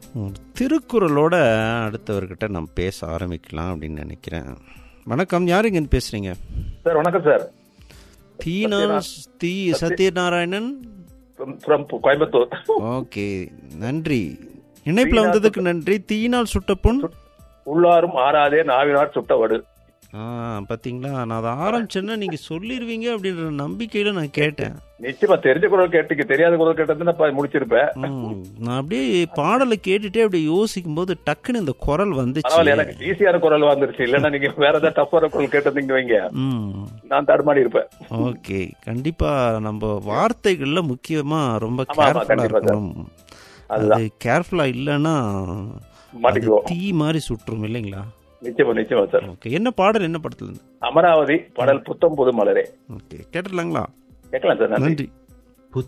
ஒரு திருக்குறளோட அடுத்தவர்கிட்ட நம்ம பேச ஆரம்பிக்கலாம் அப்படின்னு நினைக்கிறேன் வணக்கம் யார் இங்கேருந்து பேசுறீங்க சார் வணக்கம் சார் தீனா தீ சத்யநாராயணன் ஃப்ரம் கோயம்புத்தூர் ஓகே நன்றி இணைப்பில் வந்ததுக்கு நன்றி தீயினால் சுட்ட புண் உள்ளாரும் ஆறாதே நாவினார் சுட்டவடு ஆ பார்த்தீங்களா நான் அதை ஆரம்பிச்சேன்னா நீங்கள் சொல்லிடுவீங்க அப்படின்ற நம்பிக்கையில் நான் கேட்டேன் நிச்சயமா தெரிஞ்ச குரல் கேட்டுக்கு தெரியாத குரல் கேட்டது நான் முடிச்சிருப்பேன் ம், நான் அப்படியே பாடலை கேட்டுட்டே அப்படியே யோசிக்கும் போது டக்குன்னு இந்த குரல் வந்துச்சு பரவாயில்ல எனக்கு ஈஸியான குரல் வந்துருச்சு இல்லன்னா நீங்க வேற ஏதாவது டஃப்பான குரல் கேட்டதுங்க வைங்க ம் நான் தடுமாறி இருப்பேன் ஓகே கண்டிப்பா நம்ம வார்த்தைகள்ல முக்கியமா ரொம்ப ஆமா, கேர்ஃபுல்லா கண்டிப்பா சார். இருக்கணும் அது கேர்ஃபுல்லா இல்லைன்னா அது மாட்டிக்குவோம் தீ மாதிரி சுற்றும் இல்லைங்களா நிச்சயமா நிச்சயமா சார் ஓகே என்ன பாடல் என்ன படத்துல இருந்து அமராவதி படல் புத்தம் புது மலரே ஓகே கேட்டுடலாங்களா கேட்கலாம் சார் நன்றி நன்றி